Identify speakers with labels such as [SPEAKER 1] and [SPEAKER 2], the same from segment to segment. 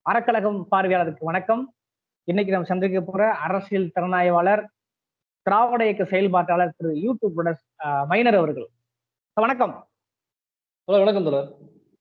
[SPEAKER 1] அறக்கழகம் பார்வையாளருக்கு வணக்கம் இன்னைக்கு நம்ம சந்திக்க போற அரசியல் திறனாய்வாளர் திராவிட இயக்க செயல்பாட்டாளர் திரு யூடியூப் மைனர் அவர்கள் வணக்கம்
[SPEAKER 2] ஹலோ வணக்கம் தோழர்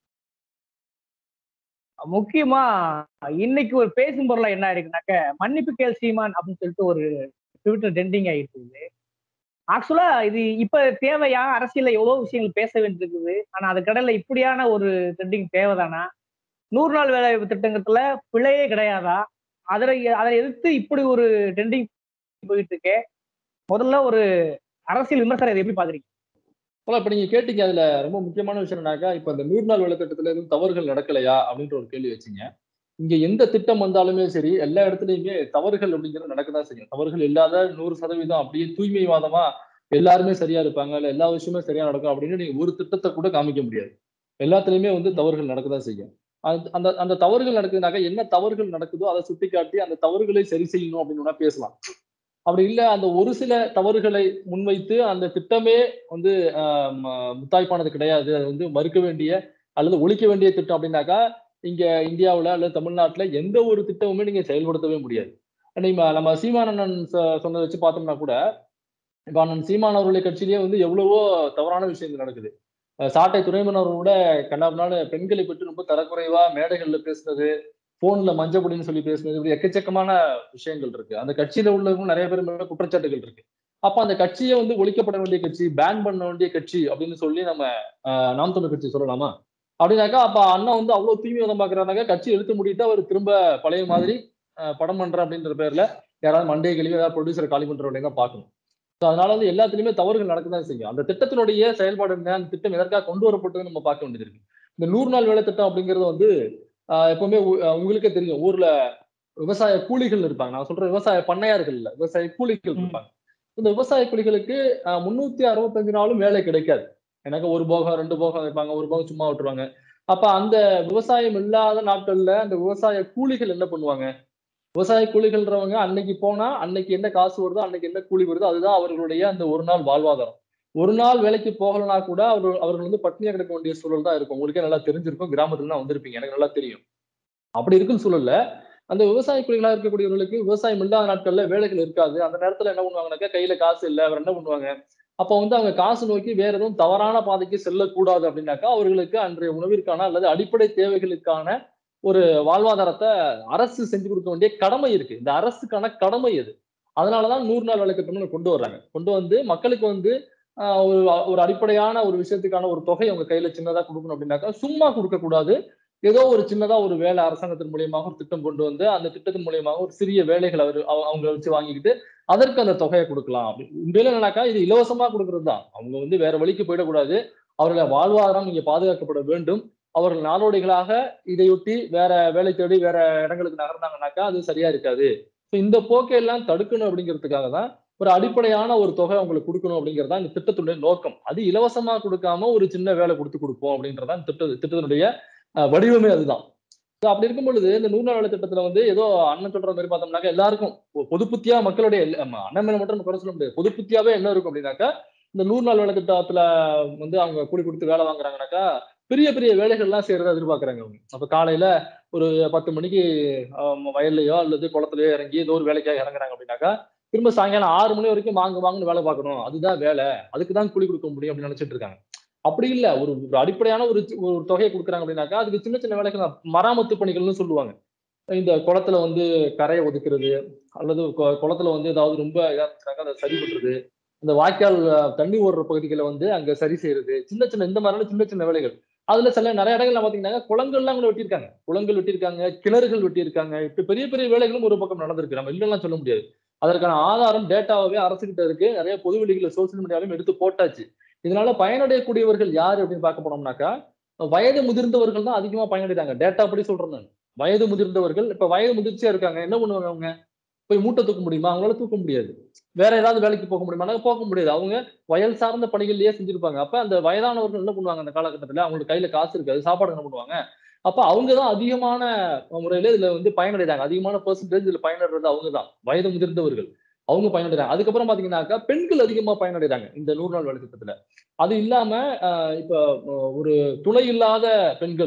[SPEAKER 1] முக்கியமா இன்னைக்கு ஒரு பேசும் பொருளா என்ன ஆயிருக்குனாக்க மன்னிப்பு கேள் சீமான் அப்படின்னு சொல்லிட்டு ஒரு ட்விட்டர் ட்ரெண்டிங் ஆயிட்டு இருக்குது ஆக்சுவலா இது இப்ப தேவையா அரசியல்ல எவ்வளவு விஷயங்கள் பேச வேண்டியிருக்குது ஆனா அதுக்கடையில இப்படியான ஒரு ட்ரெண்டிங் தேவைதானா நூறு நாள் வேலை திட்டங்கத்துல பிழையே கிடையாதா அதை அதை எதிர்த்து இப்படி ஒரு ட்ரெண்டிங் போயிட்டு இருக்கே முதல்ல ஒரு அரசியல் விமர்சனம் இதை எப்படி பாக்குறீங்க
[SPEAKER 2] போல இப்ப நீங்க கேட்டீங்க அதுல ரொம்ப முக்கியமான விஷயம் என்னன்னாக்கா இப்ப இந்த நூறு நாள் வேலை திட்டத்துல எதுவும் தவறுகள் நடக்கலையா அப்படின்ற ஒரு கேள்வி வச்சீங்க இங்க எந்த திட்டம் வந்தாலுமே சரி எல்லா இடத்துலயுமே தவறுகள் அப்படிங்கிறது நடக்கதான் செய்யும் தவறுகள் இல்லாத நூறு சதவீதம் அப்படியே தூய்மைவாதமா எல்லாருமே சரியா இருப்பாங்க இல்ல எல்லா விஷயமே சரியா நடக்கும் அப்படின்னு நீங்க ஒரு திட்டத்தை கூட காமிக்க முடியாது எல்லாத்துலயுமே வந்து தவறுகள் நடக்கதான் செய்யும் அந்த அந்த தவறுகள் நடக்குதுனாக்கா என்ன தவறுகள் நடக்குதோ அதை சுட்டி காட்டி அந்த தவறுகளை சரி செய்யணும் அப்படின்னு பேசலாம் அப்படி இல்ல அந்த ஒரு சில தவறுகளை முன்வைத்து அந்த திட்டமே வந்து முத்தாய்ப்பானது கிடையாது அது வந்து மறுக்க வேண்டிய அல்லது ஒழிக்க வேண்டிய திட்டம் அப்படின்னாக்கா இங்க இந்தியாவுல அல்லது தமிழ்நாட்டுல எந்த ஒரு திட்டமுமே நீங்க செயல்படுத்தவே முடியாது நம்ம சீமானண்ணன் சொன்னதை வச்சு பார்த்தோம்னா கூட இப்ப அண்ணன் சீமான் அவர்களுடைய கட்சியிலேயே வந்து எவ்வளவோ தவறான விஷயங்கள் நடக்குது சாட்டை துறைமுன் கூட கண்ணாபினால பெண்களை பற்றி ரொம்ப தரக்குறைவா மேடைகள்ல பேசுனது போன்ல மஞ்சப்படின்னு சொல்லி பேசுனது இப்படி எக்கச்சக்கமான விஷயங்கள் இருக்கு அந்த கட்சியில உள்ளவங்க நிறைய பேர் மேல குற்றச்சாட்டுகள் இருக்கு அப்ப அந்த கட்சியை வந்து ஒழிக்கப்பட வேண்டிய கட்சி பேன் பண்ண வேண்டிய கட்சி அப்படின்னு சொல்லி நம்ம நாம் தமிழ் கட்சி சொல்லலாமா அப்படின்னாக்கா அப்ப அண்ணா வந்து அவ்வளவு தீவிரம் பாக்குறாங்க கட்சி எடுத்து முடிட்டு அவர் திரும்ப பழைய மாதிரி படம் பண்ற அப்படின்ற பேர்ல யாராவது மண்டே கழிவு ஏதாவது ப்ரொடியூசர் காலி பண்ற வேலையை தான் பார்க்கணும் ஸோ அதனால வந்து எல்லாத்துலயுமே தவறுகள் நடக்கதான் செய்யும் அந்த திட்டத்தினுடைய செயல்பாடு என்ன அந்த திட்டம் எதற்காக கொண்டு வரப்பட்டதுன்னு நம்ம பார்க்க வேண்டியது இருக்கு இந்த நூறு நாள் வேலை திட்டம் அப்படிங்கிறது வந்து எப்பவுமே உங்களுக்கே தெரியும் ஊர்ல விவசாய கூலிகள் இருப்பாங்க நான் சொல்ற விவசாய பண்ணையார்கள் இல்ல விவசாய கூலிகள் இருப்பாங்க இந்த விவசாய கூலிகளுக்கு முன்னூத்தி அறுபத்தஞ்சு நாளும் வேலை கிடைக்காது எனக்கு ஒரு போகம் ரெண்டு போகம் வைப்பாங்க ஒரு போகம் சும்மா விட்டுருவாங்க அப்ப அந்த விவசாயம் இல்லாத நாட்கள்ல அந்த விவசாய கூலிகள் என்ன பண்ணுவாங்க விவசாய கூலிகள்ன்றவங்க அன்னைக்கு போனா அன்னைக்கு என்ன காசு வருதோ அன்னைக்கு என்ன கூலி வருதோ அதுதான் அவர்களுடைய அந்த ஒரு நாள் வாழ்வாதாரம் ஒரு நாள் வேலைக்கு போகலனா கூட அவர்கள் அவர்கள் வந்து பட்னியா கிடக்க வேண்டிய சூழல் தான் இருக்கும் உங்களுக்கே நல்லா தெரிஞ்சிருக்கும் கிராமத்துல தான் வந்திருப்பீங்க எனக்கு நல்லா தெரியும் அப்படி இருக்கும் சூழல்ல அந்த விவசாய கூலிகளா இருக்கக்கூடியவர்களுக்கு விவசாயம் இல்லாத நாட்கள்ல வேலைகள் இருக்காது அந்த நேரத்துல என்ன பண்ணுவாங்கனாக்கா கையில காசு இல்லை அவர் என்ன பண்ணுவாங்க அப்ப வந்து அவங்க காசு நோக்கி வேற எதுவும் தவறான பாதைக்கு செல்லக்கூடாது அப்படின்னாக்கா அவர்களுக்கு அன்றைய உணவிற்கான அல்லது அடிப்படை தேவைகளுக்கான ஒரு வாழ்வாதாரத்தை அரசு செஞ்சு கொடுக்க வேண்டிய கடமை இருக்கு இந்த அரசுக்கான கடமை அது அதனாலதான் நூறு நாள் வேலை திட்டம்னு கொண்டு வர்றாங்க கொண்டு வந்து மக்களுக்கு வந்து ஒரு ஒரு அடிப்படையான ஒரு விஷயத்துக்கான ஒரு தொகை அவங்க கையில சின்னதா கொடுக்கணும் அப்படின்னாக்கா சும்மா கொடுக்க கூடாது ஏதோ ஒரு சின்னதா ஒரு வேலை அரசாங்கத்தின் மூலியமாக ஒரு திட்டம் கொண்டு வந்து அந்த திட்டத்தின் மூலியமாக ஒரு சிறிய வேலைகளை அவர் அவங்க வச்சு வாங்கிக்கிட்டு அதற்கு அந்த தொகையை கொடுக்கலாம் அப்படி உண்மையில என்னன்னாக்கா இது இலவசமா கொடுக்கறது தான் அவங்க வந்து வேற வழிக்கு போயிடக்கூடாது அவர்களை வாழ்வாதாரம் இங்க பாதுகாக்கப்பட வேண்டும் அவர்கள் நாளோடிகளாக இதையொட்டி வேற வேலை தேடி வேற இடங்களுக்கு நகர்ந்தாங்கனாக்கா அது சரியா இருக்காது ஸோ இந்த போக்கையெல்லாம் தடுக்கணும் அப்படிங்கிறதுக்காக தான் ஒரு அடிப்படையான ஒரு தொகை அவங்களுக்கு கொடுக்கணும் அப்படிங்கிறது தான் இந்த திட்டத்துடைய நோக்கம் அது இலவசமா கொடுக்காம ஒரு சின்ன வேலை கொடுத்து கொடுப்போம் அப்படின்றதான் இந்த திட்ட திட்டத்தினுடைய வடிவமே அதுதான் ஸோ அப்படி இருக்கும் பொழுது இந்த நூறு நாள் திட்டத்துல வந்து ஏதோ அண்ணன் சொல்ற மாதிரி பார்த்தோம்னாக்கா எல்லாருக்கும் பொதுப்புத்தியா மக்களுடைய அண்ணன் மேல மட்டும் நம்ம குறை சொல்ல முடியாது பொதுப்புத்தியாவே என்ன இருக்கும் அப்படின்னாக்கா இந்த நூறு நாள் வேலை திட்டத்துல வந்து அவங்க கூலி கொடுத்து வேலை வாங்குறாங்கனாக்கா பெரிய பெரிய வேலைகள்லாம் செய்யறதா எதிர்பார்க்கறாங்க அவங்க அப்ப காலையில ஒரு பத்து மணிக்கு வயல்லையோ அல்லது குளத்துலயோ இறங்கி ஏதோ ஒரு வேலைக்காக இறங்குறாங்க அப்படின்னாக்கா திரும்ப சாயங்காலம் ஆறு மணி வரைக்கும் வாங்க வாங்கன்னு வேலை பார்க்கணும் அதுதான் வேலை அதுக்கு தான் கூலி கொடுக்க முடியும் அப்படின்னு நினைச்சிட்டு இருக்காங்க அப்படி இல்ல ஒரு ஒரு அடிப்படையான ஒரு ஒரு தொகையை கொடுக்குறாங்க அப்படின்னாக்கா அதுக்கு சின்ன சின்ன வேலைகள் மராமத்து பணிகள்னு சொல்லுவாங்க இந்த குளத்துல வந்து கரையை ஒதுக்குறது அல்லது குளத்துல வந்து ஏதாவது ரொம்ப இதாக அதை சரி பண்றது இந்த வாய்க்கால் தண்ணி ஓடுற பகுதிகளை வந்து அங்க சரி செய்யறது சின்ன சின்ன இந்த மாதிரியான சின்ன சின்ன வேலைகள் அதுல சில நிறைய இடங்கள்ல பாத்தீங்கன்னா குளங்கள்லாம் கூட வெட்டியிருக்காங்க குளங்கள் வெட்டியிருக்காங்க கிணறுகள் வெட்டியிருக்காங்க இப்ப பெரிய பெரிய வேலைகளும் ஒரு பக்கம் நடந்திருக்கு நம்ம இல்லைன்னா சொல்ல முடியாது அதற்கான ஆதாரம் டேட்டாவே அரசுகிட்ட இருக்கு நிறைய பொதுவெளிகளை சோசியல் மீடியாவையும் எடுத்து போட்டாச்சு இதனால பயனடையக்கூடியவர்கள் யாரு அப்படின்னு பார்க்க போனோம்னாக்கா வயது முதிர்ந்தவர்கள் தான் அதிகமா பயனடைறாங்க டேட்டா படி சொல்றேன் நான் வயது முதிர்ந்தவர்கள் இப்ப வயது முதிர்ச்சியா இருக்காங்க என்ன பண்ணுவாங்க அவங்க போய் மூட்டை தூக்க முடியுமா அவங்களால தூக்க முடியாது வேற ஏதாவது வேலைக்கு போக முடியுமா போக முடியாது அவங்க வயல் சார்ந்த பணிகள்லயே செஞ்சிருப்பாங்க அப்ப அந்த வயதானவர்கள் என்ன பண்ணுவாங்க அந்த காலகட்டத்துல அவங்களுக்கு கையில காசு இருக்காது சாப்பாடு என்ன பண்ணுவாங்க அப்ப அவங்க தான் அதிகமான முறையில இதுல வந்து பயனடைறாங்க அதிகமான பெர்சன்டேஜ் இதுல பயனடுறது அவங்க தான் வயது முதிர்ந்தவர்கள் அவங்க பயனடைறாங்க அதுக்கப்புறம் பாத்தீங்கன்னாக்கா பெண்கள் அதிகமா பயனடைறாங்க இந்த நூறு நாள் வேலை திட்டத்துல அது இல்லாம ஆஹ் இப்ப ஒரு துணை இல்லாத பெண்கள்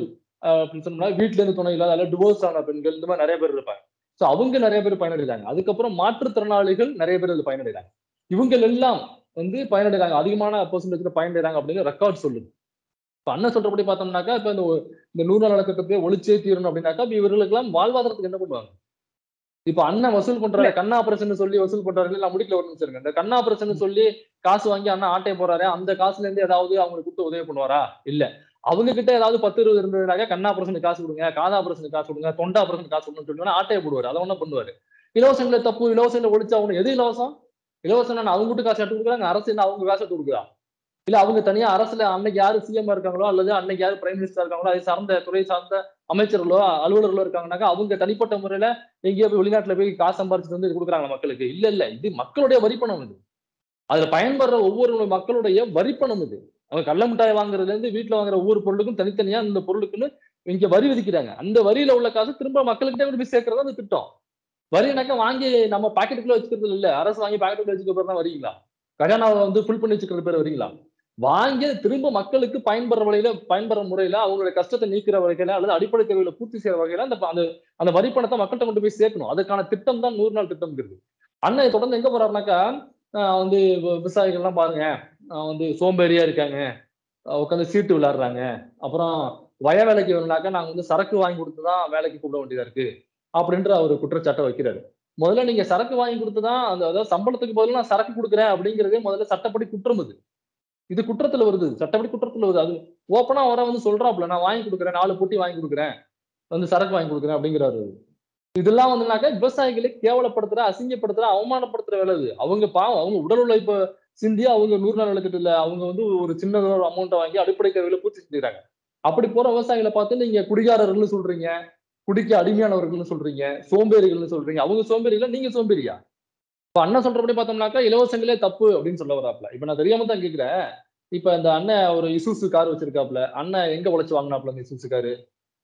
[SPEAKER 2] அஹ் அப்படின்னு சொன்னோம்னா வீட்டுல இருந்து துணை இல்லாத அல்ல டிவோர்ஸ் ஆன பெண்கள் இந்த மாதிரி நிறைய பேர் இருப்பாங்க ஸோ அவங்க நிறைய பேர் பயனடைகிறாங்க அதுக்கப்புறம் மாற்றுத்திறனாளிகள் நிறைய பேர் இதுல பயனடைகிறாங்க இவங்க எல்லாம் வந்து பயனடைகிறாங்க அதிகமான பெர்சன்டேஜ்ல பயனடைகிறாங்க அப்படின்னு ரெக்கார்ட் சொல்லுது இப்ப அண்ணன் சொல்றபடி பார்த்தோம்னாக்கா இப்ப இந்த ஒ- இந்த நூறு நாள் திட்டத்தை ஒழிச்சே தீரணும் அப்படின்னாக்கா இப்ப இவர்களுக்கெல்லாம் வாழ்வாதாரத்துக்கு என்ன பண்ணுவாங்க இப்ப அண்ணன் வசூல் பண்றாரு கண்ணா ஆபரேஷன் சொல்லி வசூல் பண்றாரு நான் முடிக்கல ஒரு நிமிஷம் இருங்க இந்த கண்ணா ஆபரேஷன் சொல்லி காசு வாங்கி அண்ணன் ஆட்டை போறாரு அந்த காசுல இருந்து ஏதாவது அவங்களுக்கு கொடுத்து உதவி பண்ணுவாரா இல்ல அவங்க கிட்ட ஏதாவது பத்து இருபது இருந்ததுனாக்க கண்ணா ஆபரேஷனுக்கு காசு கொடுங்க காதா ஆபரேஷனுக்கு காசு கொடுங்க தொண்டா ஆபரேஷன் காசு கொடுங்கன்னு சொல்லி ஆட்டையை போடுவாரு அதை ஒண்ணு பண்ணுவாரு இலவசங்களை தப்பு இலவசங்களை ஒழிச்சா அவங்க எது இலவசம் இலவசம் என்ன அவங்க வீட்டு காசு எடுத்து கொடுக்குறாங்க அரசு என்ன அவங்க காசு எடுத்து கொடுக்குறா இல்ல அவங்க தனியா அரசுல அன்னைக்கு யாரு சிஎம் இருக்காங்களோ அல்லது அன்னைக்கு யாரு பிரைம் மினிஸ்டர் இருக்காங்களோ அதை சார்ந்த துறை சார்ந்த அமைச்சர்களோ அலுவலர்களோ இருக்காங்கன்னாக்கா அவங்க தனிப்பட்ட முறையில எங்கேயோ போய் வெளிநாட்டுல போய் காசு சம்பாரிச்சுட்டு வந்து இது கொடுக்குறாங்க மக்களுக்கு இல்ல இல்ல இது மக்களுடைய வரிப்பணம் இது அதுல பயன்படுற ஒவ்வொரு மக்களுடைய வரிப்பணம் இது அவங்க கள்ள மிட்டாய் வாங்குறதுல இருந்து வீட்டுல வாங்குற ஒவ்வொரு பொருளுக்கும் தனித்தனியா இந்த பொருளுக்குன்னு இங்க வரி விதிக்கிறாங்க அந்த வரியில உள்ள காசு திரும்ப மக்கள்கிட்ட கொண்டு போய் சேர்க்கறது அந்த திட்டம் வரினாக்கா வாங்கி நம்ம பாக்கெட்டுக்குள்ள வச்சுக்கிறது இல்ல அரசு வாங்கி பாக்கெட்டுக்குள்ள வச்சுக்க பேர் தான் வரீங்களா கஜானாவை வந்து ஃபுல் பண்ணி வச்சுக்கிற பேர் வரீங்களா வாங்கி அது திரும்ப மக்களுக்கு பயன்படுற வகையில பயன்படுற முறையில அவங்களுடைய கஷ்டத்தை நீக்கிற வகையில அல்லது அடிப்படை தேவைகளை பூர்த்தி செய்யற வகையில அந்த அந்த அந்த வரி பணத்தை மக்கள்கிட்ட கொண்டு போய் சேர்க்கணும் அதுக்கான திட்டம் தான் நூறு நாள் திட்டம்ங்கிறது அண்ணன் தொடர்ந்து எங்க போறாருனாக்கா ஆஹ் வந்து வி- விவசாயிகள்லாம் பாருங்க ஆஹ் வந்து சோம்பேறியா இருக்காங்க உட்காந்து சீட்டு விளையாடுறாங்க அப்புறம் வய வேலைக்கு வேணும்னாக்கா நாங்க வந்து சரக்கு வாங்கி கொடுத்து தான் வேலைக்கு கூப்பிட வேண்டியதா இருக்கு அப்படின்ற அவர் குற்றச்சாட்டை வைக்கிறாரு முதல்ல நீங்க சரக்கு வாங்கி கொடுத்து தான் அந்த அதாவது சம்பளத்துக்கு பதிலா நான் சரக்கு கொடுக்குறேன் அப்படிங்கிறதே முதல்ல சட்டப்படி குற்றம் இது இது குற்றத்துல வருது சட்டப்படி குற்றத்துல வருது அது ஓப்பனா வர வந்து சொல்றாப்புல நான் வாங்கி கொடுக்குறேன் நாலு பொட்டி வாங்கி கொடுக்குறேன் வந்து சரக்கு வாங்கி கொடுக்குறேன் அப்படிங்கிறாரு இதெல்லாம் வந்துனாக்கா விவசாயிகளை கேவலப்படுத்துற அசிங்கப்படுத்துற அவமானப்படுத்துற வேலை இது அவங்க பாவம் அவங்க உடல் உழைப்ப சிந்தி அவங்க நூறு நாள் விளக்கத்துல அவங்க வந்து ஒரு சின்ன ஒரு அமௌண்ட்டை வாங்கி அடிப்படை தேவையில பூர்த்தி செஞ்சுக்கிறாங்க அப்படி போற விவசாயிகளை பார்த்து நீங்க குடிகாரர்கள்னு சொல்றீங்க குடிக்க அடிமையானவர்கள்னு சொல்றீங்க சோம்பேறிகள்னு சொல்றீங்க அவங்க சோம்பேறிகளா நீங்க சோம்பேறியா இப்ப அண்ணன் சொல்றபடி பார்த்தோம்னாக்கா இலவசங்களே தப்பு அப்படின்னு சொல்ல வராப்ல இப்ப நான் தெரியாம தான் கேக்குறேன் இப்ப இந்த அண்ணன் ஒரு இசூசு கார் வச்சிருக்காப்ல அண்ணன் எங்க உழைச்சு வாங்கினாப்ல இந்த இசூசு காரு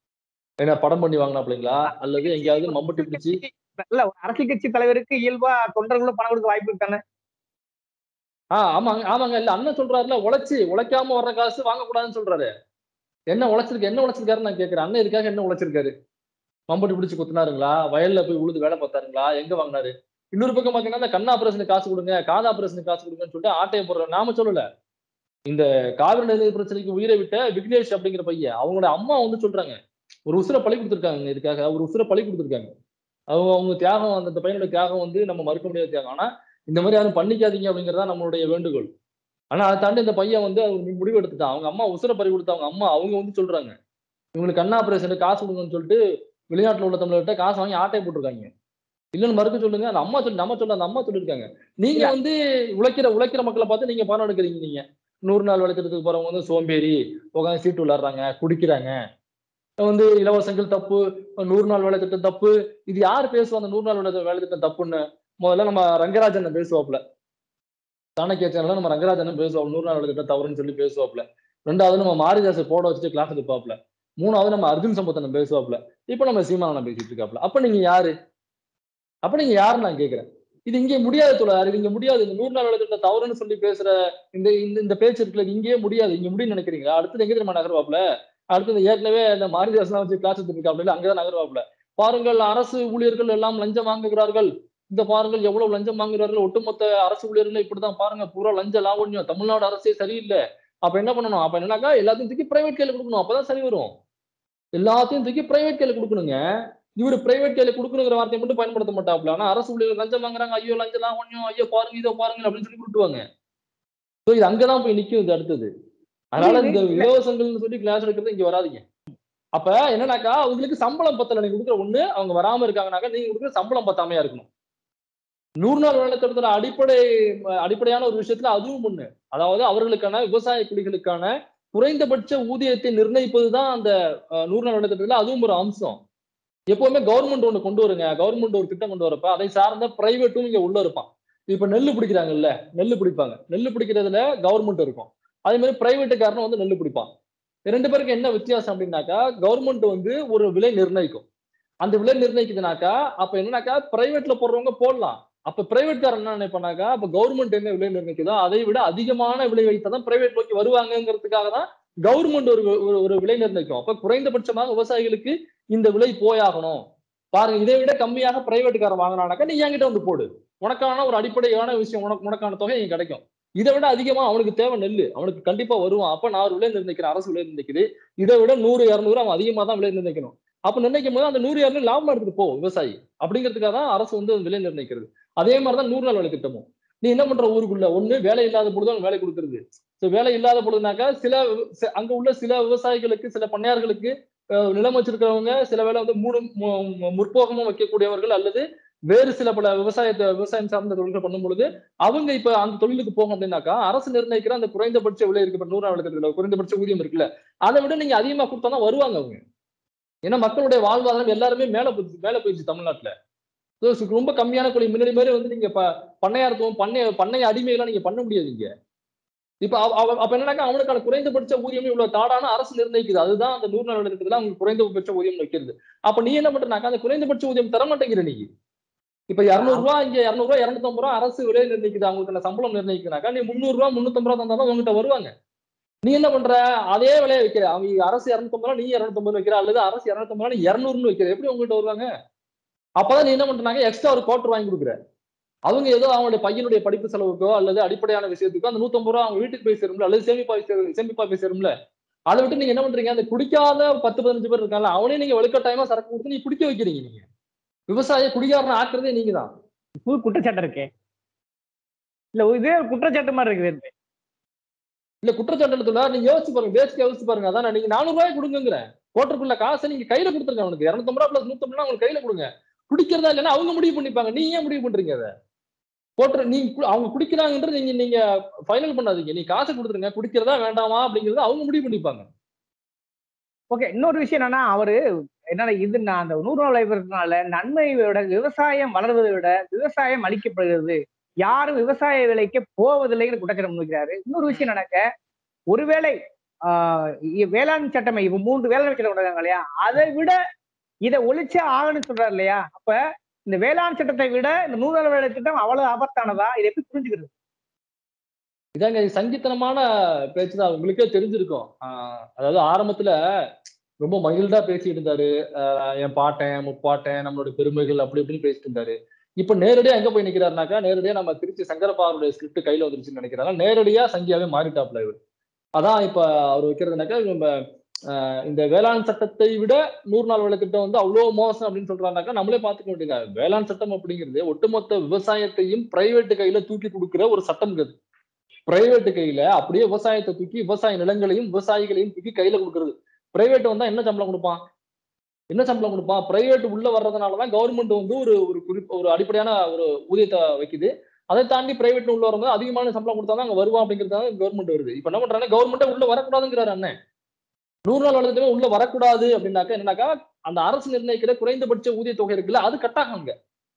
[SPEAKER 2] என்ன படம் பண்ணி வாங்கினாப்லங்களா அல்லது எங்கேயாவது மம்பட்டி பிடிச்சி
[SPEAKER 1] இல்ல ஒரு அரசியல் கட்சி தலைவருக்கு இயல்பா தொண்டர்களும் பணம் கொடுக்க வாய்ப்பு இருக்கானே
[SPEAKER 2] ஆஹ் ஆமாங்க ஆமாங்க இல்ல அண்ணன் சொல்றாருல உழைச்சு உழைக்காம வர்ற காசு வாங்கக்கூடாதுன்னு சொல்றாரு என்ன உழைச்சிருக்கு என்ன உழைச்சிருக்காருன்னு நான் கேக்குறேன் அண்ணன் இதுக்காக என்ன உழைச்சிருக்காரு மம்பட்டி பிடிச்சி குத்துனாருங்களா வயல்ல போய் உழுது வேலை பார்த்தாருங்களா எங்க வாங்கினாரு இன்னொரு பக்கம் பாத்தீங்கன்னா இந்த கண் ஆபரேஷனுக்கு காசு கொடுங்க காது ஆபரேஷனுக்கு காசு கொடுங்கன்னு சொல்லிட்டு ஆட்டையை போடுற நாம சொல்லல இந்த காவிரி நதி பிரச்சனைக்கு உயிரை விட்ட விக்னேஷ் அப்படிங்கிற பையன் அவங்களோட அம்மா வந்து சொல்றாங்க ஒரு உசுரை பழி கொடுத்துருக்காங்க இதுக்காக ஒரு உசுரை பழி கொடுத்துருக்காங்க அவங்க அவங்க தியாகம் அந்த அந்த பையனோட தியாகம் வந்து நம்ம மறுக்க முடியாத தியாகம் ஆனா இந்த மாதிரி யாரும் பண்ணிக்காதீங்க அப்படிங்கறதா நம்மளுடைய வேண்டுகோள் ஆனா அதை தாண்டி இந்த பையன் வந்து அவர் முடிவு எடுத்துட்டான் அவங்க அம்மா உசுரை பறி கொடுத்த அவங்க அம்மா அவங்க வந்து சொல்றாங்க இவங்களுக்கு கண் ஆபரேஷனுக்கு காசு கொடுங்கன்னு சொல்லிட்டு வெளிநாட்டுல உள்ள தமிழர்கிட்ட காசு வாங்கி ஆட்டை போட்டிருக்காங்க இல்லைன்னு மறுக்க சொல்லுங்க அந்த அம்மா சொல்லி நம்ம சொல்ல அந்த அம்மா சொல்லியிருக்காங்க நீங்க
[SPEAKER 1] இல்ல.
[SPEAKER 2] வந்து உழைக்கிற உழைக்கிற மக்களை பார்த்து நீங்க பணம் எடுக்கிறீங்க நீங்க நூறு நாள் வளர்த்துறதுக்கு போறவங்க வந்து சோம்பேறி உட்காந்து சீட்டு விளையாடுறாங்க குடிக்கிறாங்க வந்து இலவசங்கள் தப்பு நூறு நாள் வேலை திட்டம் தப்பு இது யார் பேசுவா அந்த நூறு நாள் வேலை வேலை திட்டம் தப்புன்னு முதல்ல நம்ம ரங்கராஜன் பேசுவாப்ல சாணக்கிய சேனல்ல நம்ம ரங்கராஜன் பேசுவோம் நூறு நாள் வேலை திட்டம் தவறுன்னு சொல்லி பேசுவாப்ல ரெண்டாவது நம்ம மாரிதாசை போட வச்சுட்டு கிளாஸ் எடுப்பாப்ல மூணாவது நம்ம அர்ஜுன் சம்பத்தனை பேசுவாப்ல இப்ப நம்ம சீமானனை பேசிட்டு இருக்காப்ல அப்ப நீங்க யாரு அப்ப நீங்க யாருன்னு நான் கேக்குறேன் இது இங்கே முடியாது தோழர் இது இங்க முடியாது இந்த நூறு நாள் வேலை திட்டம் தவறுன்னு சொல்லி பேசுற இந்த இந்த இந்த பேச்சு இருக்குல்ல இது இங்கேயே முடியாது இங்க முடியும்னு நினைக்கிறீங்களா அடுத்தது எங்க தெரியுமா நகர்வாப்ல அடுத்தது ஏற்கனவே இந்த மாரிதாஸ்லாம் வச்சு கிளாஸ் எடுத்துருக்காப்ல அங்கதான் நகர்வாப்ல பாருங்கள் அரசு ஊழியர்கள் எல்லாம் லஞ்சம் வாங்குகிறார்கள் இந்த பாருங்கள் எவ்வளவு லஞ்சம் வாங்குகிறார்கள் ஒட்டுமொத்த அரசு ஊழியர்கள் இப்படிதான் பாருங்க பூரா லஞ்ச லாவண்யம் தமிழ்நாடு அரசே சரியில்லை அப்ப என்ன பண்ணணும் அப்ப என்னன்னாக்கா எல்லாத்தையும் தூக்கி பிரைவேட் கையில கொடுக்கணும் அப்பதான் சரி வரும் எல்லாத்தையும் தூக்கி பிரைவேட் கையில கொடுக்கணுங்க இவரு பிரைவேட் கையில கொடுக்கணுங்கிற வார்த்தையை மட்டும் பயன்படுத்த மாட்டாப்ல ஆனா அரசு ஊழியர்கள் லஞ்சம் வாங்குறாங்க ஐயோ லஞ்சம் லாவண்யம் ஐயோ பாருங்க இதோ பாருங்க அப்படின்னு சொல்லி கொடுத்துவாங்க So இது அங்கதான் போய் நிக்கும் இது அடுத்தது அதனால இந்த
[SPEAKER 1] புரியுது.
[SPEAKER 2] இலவசங்கள்னு சொல்லி கிளாஸ் எடுக்கிறது இங்க வராதீங்க அப்ப என்னன்னாக்கா அவங்களுக்கு சம்பளம் பத்தல நீங்க கொடுக்குற ஒண்ணு அவங்க வராம இருக்காங்கனாக்கா நீங்க கொடுக்குற சம்பளம் பத்தாமையா இருக்கணும் நூறு நாள் வேலை திட்டத்துல அடிப்படை அஹ் அடிப்படையான ஒரு விஷயத்துல அதுவும் ஒண்ணு அதாவது அவர்களுக்கான விவசாய குடிகளுக்கான குறைந்தபட்ச ஊதியத்தை நிர்ணயிப்பதுதான் அந்த அஹ், நூறு நாள் வேலை திட்டத்துல அதுவும் ஒரு அம்சம் எப்பவுமே கவர்மெண்ட் ஒண்ணு கொண்டு வருங்க கவர்மெண்ட் ஒரு திட்டம் கொண்டு வரப்ப அதை சார்ந்த பிரைவேட்டும் இங்க உள்ள இருப்பான் இப்ப நெல்லு பிடிக்கிறாங்கல்ல நெல்லு பிடிப்பாங்க நெல்லு பிடிக்கிறதுல கவர்மெண்ட் இருக்கும் அதே மாதிரி பிரைவேட்டுக்காரனும் வந்து நெல்லு பிடிப்பான் ரெண்டு பேருக்கு என்ன வித்தியாசம் அப்படின்னாக்கா கவர்மெண்ட் வந்து ஒரு விலை நிர்ணயிக்கும் அந்த விலை நிர்ணயிக்குதுனாக்கா அப்ப என்னன்னாக்கா பிரைவேட்ல போடுறவங்க போடலாம் அப்ப பிரைவேட் காரன் என்ன நினைப்பானாக்கா அப்ப கவர்மெண்ட் என்ன விலை நிர்ணயிக்குதோ அதை விட அதிகமான விலை வைத்தா தான் பிரைவேட் நோக்கி வருவாங்கங்கிறதுக்காக தான் கவர்மெண்ட் ஒரு ஒரு- ஒரு விலை நிர்ணயிக்கும் அப்ப குறைந்தபட்சமாக விவசாயிகளுக்கு இந்த விலை போயாகணும் பாருங்க இதை விட கம்மியாக பிரைவேட்டுக்காரன் வாங்கினானாக்கா நீ என்கிட்ட வந்து போடு உனக்கான ஒரு அடிப்படையான விஷயம் உனக்கு உனக்கான தொகை இங்க கிடைக்கும் இதை விட அதிகமா அவனுக்கு தேவை நெல்லு அவனுக்கு கண்டிப்பா வருவான் அப்ப நான் ஒரு விலை நிர்ணயிக்கிறேன் அரசு விலை நிர்ணயிக்குது இதை விட நூறு இருநூறு அவன் அதிகமா தான் விலை நிர்ணயிக்கணும் அப்ப நிர்ணயிக்கும் போது அந்த நூறு இருநூறு லாபம் எடுத்துட்டு போ விவசாயி அப்படிங்கிறதுக்காக தான் அரசு வந்து விலை நிர்ணயிக்கிறது அதே மாதிரிதான் நூறு நாள் வேலை திட்டமும் நீ என்ன பண்ற ஊருக்குள்ள ஒண்ணு வேலை இல்லாத பொழுது அவன் வேலை கொடுக்கறது ஸோ வேலை இல்லாத பொழுதுனாக்கா சில சி- அங்க உள்ள சில விவசாயிகளுக்கு சில பண்ணையார்களுக்கு அஹ், நிலம் வச்சிருக்கிறவங்க சில வேலை வந்து மூணு மு- மு- முற்போகமும் வைக்கக்கூடியவர்கள் அல்லது வேறு சில பல விவசாயத்தை விவசாயம் சார்ந்த தொழில்கள் பண்ணும் பொழுது அவங்க இப்ப அந்த தொழிலுக்கு போகும் அப்படின்னாக்கா அரசு நிர்ணயிக்கிற அந்த குறைந்தபட்ச விலை இருக்கு இப்ப நூறு நாள் திட்டத்துல குறைந்தபட்ச ஊதியம் இருக்குல்ல அதை விட நீங்க அதிகமா கொடுத்தா தான் வருவாங்க அவங்க ஏன்னா மக்களுடைய வாழ்வாதாரம் எல்லாருமே மேல போச்சு மேல போயிடுச்சு தமிழ்நாட்டுல So, சு- ரொம்ப கம்மியான கூலி முன்னாடி மாதிரி வந்து நீங்க ப- பண்ணையார்த்துவம் பண்ணை பண்ணை அடிமையெல்லாம் நீங்க பண்ண முடியாது இங்க இப்ப அவ- அவ- அப்ப என்னன்னாக்கா அவனுக்கான குறைந்தபட்ச ஊதியம் இவ்வளவு தாடான அரசு நிர்ணயிக்குது அதுதான் அந்த நூறு நாள் திட்டத்துல அவங்க குறைந்தபட்ச ஊதியம் வைக்கிறது அப்ப நீ என்ன பண்றனாக்கா அந்த குறைந்தபட்ச ஊதியம் தர மாட்டேங்கிற நீ இப்ப இருநூறு ரூபா இங்க இருநூறு ரூபா இருநூத்தம்பது ரூபா அரசு விலை நிர்ணயிக்குது அவங்களுக்கு சம்பளம் நிர்ணயிக்குனாக்கா நீ முந்நூறு ரூபா முன்னூத்தம்பது ரூபா தந்தாலும் உங்ககிட்ட வருவாங்க நீ என்ன பண்ற அதே விலையை வைக்கிற அவங்க அரசு இருநூத்தம்பது ரூபா நீ இருநூத்தம்பது வைக்கிற அல்லது அரசு இருநூத்தம்பது ரூபா இருநூறுன்னு வைக்கிற எப்படி உங்ககிட்ட வருவாங்க அப்பதான் நீ என்ன பண்றாங்க எக்ஸ்ட்ரா ஒரு குவார்டர் வாங்கி கொடுக்குற அவங்க ஏதோ அவங்களுடைய பையனுடைய படிப்பு செலவுக்கோ அல்லது அடிப்படையான விஷயத்துக்கோ அந்த நூத்தம்பது ரூபா அவங்க வீட்டுக்கு போய் சேரும்ல அல்லது சேமிப்பா சேரும் சேமிப்பா போய் சேரும்ல அதை விட்டு நீங்க என்ன பண்றீங்க அந்த குடிக்காத பத்து பதினஞ்சு பேர் இருக்காங்க அவனே நீங்க வலுக்கட்டாயமா சரக்கு கொடுத்து நீ குடிக்க வைக்கிறீங்க நீங்க விவசாய குடிகாரன் ஆக்குறதே நீங்க தான்
[SPEAKER 1] புது குற்றச்சாட்டு இருக்கே இல்ல இதே ஒரு குற்றச்சாட்டு மாதிரி இருக்குது
[SPEAKER 2] இல்ல குற்றச்சாட்டுல நீங்க யோசிச்சு பாருங்க பேசிக்க யோசிச்சு பாருங்க அதான் நீங்க நானூறு ரூபாய் கொடுங்கங்கிற கோட்டருக்குள்ள காசை நீங்க கையில கொடுத்துருங்க அவனுக்கு இருநூத்தம்பது ரூபா பிளஸ் நூத்தம்பது ரூபா அவங்களுக்கு கையில கொடுங்க குடிக்கிறதா இல்லைன்னா அவங்க முடிவு பண்ணிப்பாங்க நீங்க ஏன் முடிவு பண்றீங்க அதை கோட்டர் நீங்க கு- அவங்க குடிக்கிறாங்கன்றது நீங்க நீங்க ஃபைனல் பண்ணாதீங்க நீ காசை கொடுத்துருங்க குடிக்கிறதா வேண்டாமா அப்படிங்கறத அவங்க முடிவு பண்ணிப்பாங்க
[SPEAKER 1] ஓகே இன்னொரு விஷயம் என்னன்னா அவரு என்னன்னா இது நான் அந்த நூறு நாள் உழைப்பினால நன்மையை விட விவசாயம் வளர்வதை விட விவசாயம் அழிக்கப்படுகிறது யாரும் விவசாய விலைக்கு போவதில்லைன்னு குற்றச்சாட்டு முன்வைக்கிறாரு இன்னொரு விஷயம் நடக்க ஒருவேளை ஆஹ் இ- வேளாண் சட்டம் இப்ப மூன்று வேளாண் சட்டம் கொண்டு வந்தாங்க இல்லையா அதை விட இதை ஒழிச்சே ஆகணும்னு சொல்றாரு இல்லையா அப்ப இந்த வேளாண் சட்டத்தை விட இந்த நூறு நாள் வேலை திட்டம் அவ்வளவு ஆபத்தானதா இதை எப்படி புரிஞ்சுக்கிறது
[SPEAKER 2] இதாங்க இது சங்கித்தனமான பேச்சு தான் உங்களுக்கே தெரிஞ்சிருக்கும் ஆஹ் அதாவது ஆரம்பத்துல ரொம்ப மகிழ்டா பேசிட்டு இருந்தாரு ஆஹ் என் பாட்டன் முப்பாட்டன் நம்மளோட பெருமைகள் அப்படி இப்படின்னு பேசிட்டு இருந்தாரு இப்ப நேரடியா எங்க போய் நிக்கிறாருனாக்கா நேரடியா நம்ம திருச்சி சங்கரபாருடைய ஸ்கிரிப்ட் கையில வந்துருச்சுன்னு நினைக்கிறாங்க நேரடியா சங்கியாவே மாறிட்டாப்ல இவர் அதான் இப்ப அவர் வைக்கிறதுனாக்கா நம்ம ஆஹ் இந்த வேளாண் சட்டத்தை விட நூறு நாள் வேலை திட்டம் வந்து அவ்வளவு மோசம் அப்படின்னு சொல்றாங்கனாக்கா நம்மளே பாத்துக்க வேண்டியது வேளாண் சட்டம் அப்படிங்கிறது ஒட்டுமொத்த விவசாயத்தையும் பிரைவேட் கையில தூக்கி கொடுக்கிற ஒரு சட்டம் இது பிரைவேட் கையில அப்படியே விவசாயத்தை தூக்கி விவசாய நிலங்களையும் விவசாயிகளையும் தூக்கி கையில கொடுக்கறது பிரைவேட் வந்தா என்ன சம்பளம் கொடுப்பான் என்ன சம்பளம் கொடுப்பான் பிரைவேட் உள்ள வர்றதுனாலதான் கவர்மெண்ட் வந்து ஒரு ஒரு குறிப்பு ஒரு அடிப்படையான ஒரு ஊதியத்தை வைக்குது அதை தாண்டி பிரைவேட் உள்ள வரும்போது அதிகமான சம்பளம் கொடுத்தா தான் அங்க வருவான் அப்படிங்கிறதால கவர்மெண்ட் வருது இப்ப என்ன பண்றாங்க கவர்மெண்ட்டே உள்ள வரக்கூடாதுங்கிறாரு அண்ணன் நூறு நாள் வளர்த்துமே உள்ள வரக்கூடாது அப்படின்னாக்கா என்னன்னாக்கா அந்த அரசு நிர்ணயிக்கிற குறைந்தபட்ச ஊதிய தொகை இருக்குல்ல அது கட்டாகாங்க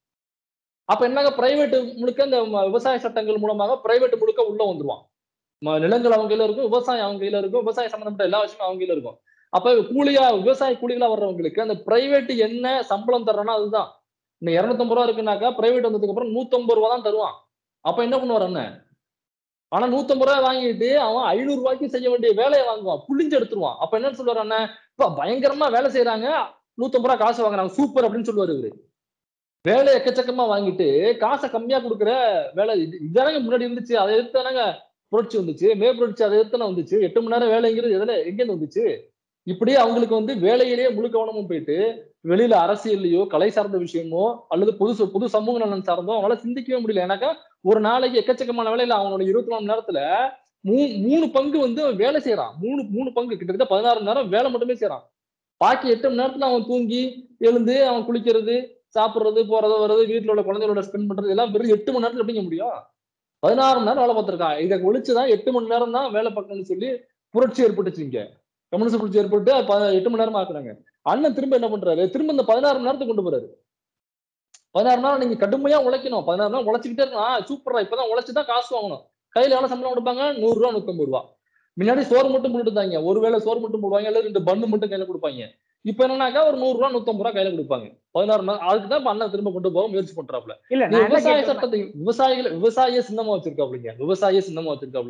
[SPEAKER 2] அப்ப என்னங்க பிரைவேட் முழுக்க இந்த ம- விவசாய சட்டங்கள் மூலமாக பிரைவேட் முழுக்க உள்ள வந்துருவான் ம- நிலங்கள் அவங்க கையில இருக்கும் விவசாயம் அவங்க கையில இருக்கும் விவசாயம் சம்பந்தப்பட்ட எல்லா விஷயமும் அவங்க கையில இருக்கும் அப்ப கூலியா விவசாய கூலிகளா வர்றவங்களுக்கு அந்த பிரைவேட் என்ன சம்பளம் தர்றனா அதுதான் இந்த இருநூத்தம்பது ரூபா இருக்குனாக்கா பிரைவேட் வந்ததுக்கு அப்புறம் நூத்தம்பது ரூபா தான் தருவான் அப்ப என்ன பண்ணுவார் அண்ணன் ஆனா நூத்தம்பது ரூபாய் வாங்கிட்டு அவன் ஐநூறு ரூபாய்க்கு செய்ய வேண்டிய வேலையை வாங்குவான் புளிஞ்சு எடுத்துருவான் அப்ப என்ன சொல்லுவார் அண்ணன் இப்ப பயங்கரமா வேலை செய்யறாங்க நூத்தம்பது ரூபா காசு வாங்குறாங்க சூப்பர் அப்படின்னு சொல்லுவாரு இவரு வேலை எக்கச்சக்கமா வாங்கிட்டு காசை கம்மியா கொடுக்குற வேலை இது இதானங்க முன்னாடி இருந்துச்சு அதை எதிர்த்தானங்க புரட்சி வந்துச்சு மே புரட்சி அதை எதிர்த்தானே வந்துச்சு எட்டு மணி நேரம் வேலைங்கிறது எதுல எங்கேருந்து வந்துச்சு இப்படியே அவங்களுக்கு வந்து வேலையிலேயே முழு கவனமும் போயிட்டு வெளியில அரசியல்லையோ கலை சார்ந்த விஷயமோ அல்லது புது ச- புது சமூக நலன் சார்ந்தோ அவனால சிந்திக்கவே முடியல ஏன்னாக்கா ஒரு நாளைக்கு எக்கச்சக்கமான வேலையில அவனோட இருபத்தி நாலு மணி நேரத்துல மூ மூணு பங்கு வந்து அவன் வேலை செய்யறான் மூணு மூணு பங்கு கிட்டத்தட்ட பதினாறு மணி நேரம் வேலை மட்டுமே செய்யறான் பாக்கி எட்டு மணி நேரத்துல அவன் தூங்கி எழுந்து அவன் குளிக்கிறது சாப்பிடுறது போறது வர்றது வீட்டுல உள்ள குழந்தைகளோட ஸ்பெண்ட் பண்றது எல்லாம் வெறும் எட்டு மணி நேரத்துல எப்படிங்க முடியும் பதினாறு மணி நேரம் வேலை பார்த்திருக்கான் இதை ஒழிச்சுதான் எட்டு மணி நேரம் தான் வேலை பார்க்கணும்னு சொல்லி புரட்சி ஏற்பட்டுச்சு இங்க கம்யூனிஸ்ட் புரட்சி ஏற்பட்டு அது ப- எட்டு மணி நேரம் ஆக்குறாங்க அண்ணன் திரும்ப என்ன பண்றாரு திரும்ப இந்த பதினாறு மணி நேரத்துக்கு கொண்டு போறாரு பதினாறு மணி நேரம் நீங்க கடுமையா உழைக்கணும் பதினாறு நாள் உழைச்சிக்கிட்டே இருக்கணும் சூப்பரா இப்பதான் உழைச்சுதான் காசு வாங்கணும் கையில எவ்வளவு சம்பளம் கொடுப்பாங்க நூறு ரூபா நூத்தம்பது ரூபா முன்னாடி சோறு மட்டும் போட்டு இருந்தாங்க ஒருவேளை சோறு மட்டும் போடுவாங்க இல்ல ரெண்டு பண்ணு மட்டும் கையில கொடுப்பாங்க இப்ப என்னன்னாக்கா ஒரு நூறு ரூபா நூத்தம்பது ரூபா கையில கொடுப்பாங்க பதினாறு நாள் அதுக்கு தான் இப்ப அண்ணன் திரும்ப கொண்டு போக முயற்சி பண்றாப்ல
[SPEAKER 1] இல்ல
[SPEAKER 2] நீ
[SPEAKER 1] நான் என்ன
[SPEAKER 2] விவசாய
[SPEAKER 1] கேட்கிறேன்னா-
[SPEAKER 2] சட்டத்தை விவசாயிகள் விவசாய சின்னமா வச்சிருக்காப்லங்க விவசாய சின்னமா வச்சிருக்காப்ல